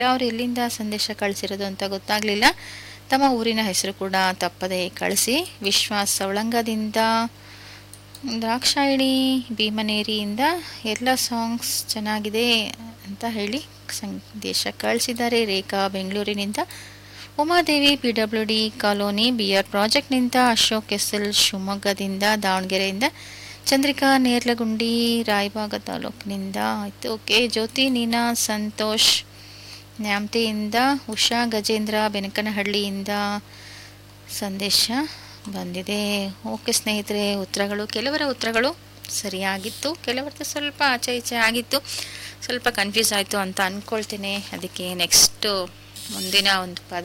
ಅವ್ರು ಎಲ್ಲಿಂದ ಸಂದೇಶ ಕಳಿಸಿರೋದು ಅಂತ ಗೊತ್ತಾಗಲಿಲ್ಲ ತಮ್ಮ ಊರಿನ ಹೆಸರು ಕೂಡ ತಪ್ಪದೆ ಕಳಿಸಿ ವಿಶ್ವಾಸ್ ಸವಳಂಗದಿಂದ ದ್ರಾಕ್ಷಾಯಣಿ ಭೀಮನೇರಿಯಿಂದ ಎಲ್ಲ ಸಾಂಗ್ಸ್ ಚೆನ್ನಾಗಿದೆ ಅಂತ ಹೇಳಿ ಸಂದೇಶ ಕಳಿಸಿದ್ದಾರೆ ರೇಖಾ ಬೆಂಗಳೂರಿನಿಂದ Umadevi P W D colony B R ಪ್ರಾಜೆಕ್ಟ್ನಿಂದ ಅಶೋಕ್ ಎಸ್ ಎಲ್ ಶಿವಮೊಗ್ಗದಿಂದ ದಾವಣಗೆರೆಯಿಂದ ಚಂದ್ರಿಕಾ ನೇರ್ಲಗುಂಡಿ ರಾಯಬಾಗ ತಾಲೂಕಿನಿಂದ ಆಯಿತು ಓಕೆ ಜ್ಯೋತಿ ನೀನಾ ಸಂತೋಷ್ ನ್ಯಾಮತಿಯಿಂದ ಉಷಾ ಗಜೇಂದ್ರ ಬೆನಕನಹಳ್ಳಿಯಿಂದ ಸಂದೇಶ ಬಂದಿದೆ ಓಕೆ ಸ್ನೇಹಿತರೆ ಉತ್ತರಗಳು ಕೆಲವರ ಉತ್ತರಗಳು ಸರಿಯಾಗಿತ್ತು ಕೆಲವರದ್ದು ಸ್ವಲ್ಪ ಆಚೆ ಈಚೆ ಆಗಿತ್ತು ಸ್ವಲ್ಪ ಕನ್ಫ್ಯೂಸ್ ಆಯಿತು ಅಂತ ಅಂದ್ಕೊಳ್ತೀನಿ ಅದಕ್ಕೆ ನೆಕ್ಸ್ಟು ಮುಂದಿನ ಒಂದು ಪದ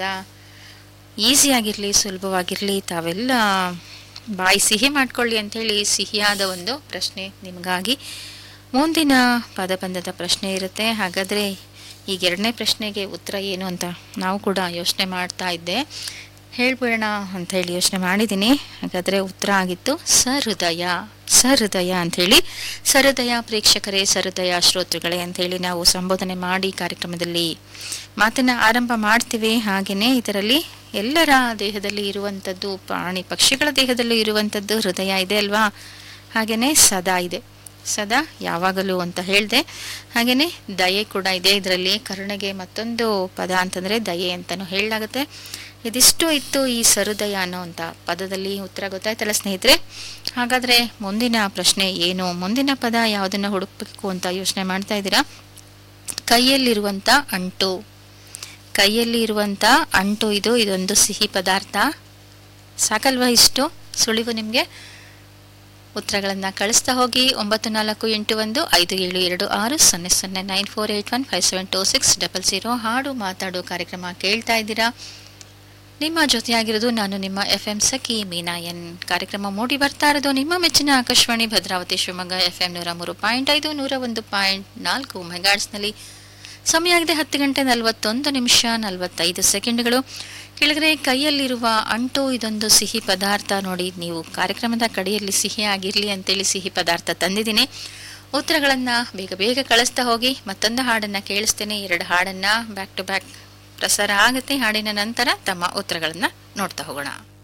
ಈಸಿಯಾಗಿರಲಿ ಸುಲಭವಾಗಿರಲಿ ತಾವೆಲ್ಲ ಬಾಯಿ ಸಿಹಿ ಮಾಡ್ಕೊಳ್ಳಿ ಅಂಥೇಳಿ ಸಿಹಿಯಾದ ಒಂದು ಪ್ರಶ್ನೆ ನಿಮಗಾಗಿ ಮುಂದಿನ ಪದಬಂಧದ ಪ್ರಶ್ನೆ ಇರುತ್ತೆ ಹಾಗಾದರೆ ಈಗ ಎರಡನೇ ಪ್ರಶ್ನೆಗೆ ಉತ್ತರ ಏನು ಅಂತ ನಾವು ಕೂಡ ಯೋಚನೆ ಮಾಡ್ತಾ ಇದ್ದೆ ಹೇಳ್ಬಿಡೋಣ ಅಂತ ಹೇಳಿ ಯೋಚನೆ ಮಾಡಿದ್ದೀನಿ ಹಾಗಾದರೆ ಉತ್ತರ ಆಗಿತ್ತು ಸಹೃದಯ ಸಹೃದಯ ಅಂಥೇಳಿ ಸಹೃದಯ ಪ್ರೇಕ್ಷಕರೇ ಸಹೃದಯ ಶ್ರೋತೃಗಳೇ ಅಂಥೇಳಿ ನಾವು ಸಂಬೋಧನೆ ಮಾಡಿ ಕಾರ್ಯಕ್ರಮದಲ್ಲಿ ಮಾತನ್ನು ಆರಂಭ ಮಾಡ್ತೀವಿ ಹಾಗೆಯೇ ಇದರಲ್ಲಿ ಎಲ್ಲರ ದೇಹದಲ್ಲಿ ಇರುವಂಥದ್ದು ಪ್ರಾಣಿ ಪಕ್ಷಿಗಳ ದೇಹದಲ್ಲಿ ಇರುವಂಥದ್ದು ಹೃದಯ ಇದೆ ಅಲ್ವಾ ಹಾಗೆಯೇ ಸದಾ ಇದೆ ಸದಾ ಯಾವಾಗಲೂ ಅಂತ ಹೇಳಿದೆ ಹಾಗೆಯೇ ದಯೆ ಕೂಡ ಇದೆ ಇದರಲ್ಲಿ ಕರುಣೆಗೆ ಮತ್ತೊಂದು ಪದ ಅಂತಂದರೆ ದಯೆ ಅಂತಲೂ ಹೇಳಲಾಗುತ್ತೆ ಇದಿಷ್ಟು ಇತ್ತು ಈ ಸರುದಯ ಅನ್ನೋಂಥ ಪದದಲ್ಲಿ ಉತ್ತರ ಗೊತ್ತಾಯ್ತಲ್ಲ ಸ್ನೇಹಿತರೆ ಹಾಗಾದರೆ ಮುಂದಿನ ಪ್ರಶ್ನೆ ಏನು ಮುಂದಿನ ಪದ ಯಾವುದನ್ನು ಹುಡುಕಬೇಕು ಅಂತ ಯೋಚನೆ ಮಾಡ್ತಾ ಇದ್ದೀರಾ ಕೈಯಲ್ಲಿರುವಂಥ ಅಂಟು ಕೈಯಲ್ಲಿ ಇರುವಂಥ ಅಂಟು ಇದು ಇದೊಂದು ಸಿಹಿ ಪದಾರ್ಥ ಸಾಕಲ್ವಾ ಇಷ್ಟು ಸುಳಿವು ನಿಮಗೆ ಉತ್ತರಗಳನ್ನು ಕಳಿಸ್ತಾ ಹೋಗಿ ಒಂಬತ್ತು ನಾಲ್ಕು ಎಂಟು ಒಂದು ಐದು ಏಳು ಎರಡು ಆರು ಸೊನ್ನೆ ಸೊನ್ನೆ nine four eight one five seven two six double zero ಹಾಡು ಮಾತಾಡೋ ಕಾರ್ಯಕ್ರಮ ಕೇಳ್ತಾ ಇದ್ದೀರಾ ನಿಮ್ಮ ಜೊತೆಯಾಗಿರೋದು ನಾನು ನಿಮ್ಮ ಎಫ್ ಎಂ ಸಖಿ ಮೀನಾ ಎನ್ ಕಾರ್ಯಕ್ರಮ ಮೂಡಿ ಬರ್ತಾ ಇರೋದು ನಿಮ್ಮ ಮೆಚ್ಚಿನ ಆಕಾಶವಾಣಿ ಭದ್ರಾವತಿ ಶಿವಮೊಗ್ಗ ಎಫ್ ಎಂ ನೂರ ಮೂರು ಪಾಯಿಂಟ್ ಐದು ನೂರ ಒಂದು ಪಾಯಿಂಟ್ ನಾಲ್ಕು ಮೆಗಾಟ್ಸ್ನಲ್ಲಿ ಸಮಯ ಆಗಿದೆ ಹತ್ತು ಗಂಟೆ ನಲವತ್ತೊಂದು ನಿಮಿಷ ನಲವತ್ತೈದು ಸೆಕೆಂಡ್ಗಳು ಕೆಳಗಡೆ ಕೈಯಲ್ಲಿರುವ ಅಂಟು ಇದೊಂದು ಸಿಹಿ ಪದಾರ್ಥ ನೋಡಿ ನೀವು ಕಾರ್ಯಕ್ರಮದ ಕಡೆಯಲ್ಲಿ ಸಿಹಿ ಆಗಿರಲಿ ಅಂತೇಳಿ ಸಿಹಿ ಪದಾರ್ಥ ತಂದಿದ್ದೀನಿ ಉತ್ತರಗಳನ್ನು ಬೇಗ ಬೇಗ ಕಳಿಸ್ತಾ ಹೋಗಿ ಮತ್ತೊಂದು ಹಾಡನ್ನು ಕೇಳಿಸ್ತೇನೆ ಎರಡು ಹಾಡನ್ನು ಬ್ಯಾಕ್ ಟು ಬ್ಯಾಕ್ ಪ್ರಸಾರ ಆಗುತ್ತೆ ಹಾಡಿನ ನಂತರ ತಮ್ಮ ಉತ್ತರಗಳನ್ನು ನೋಡ್ತಾ ಹೋಗೋಣ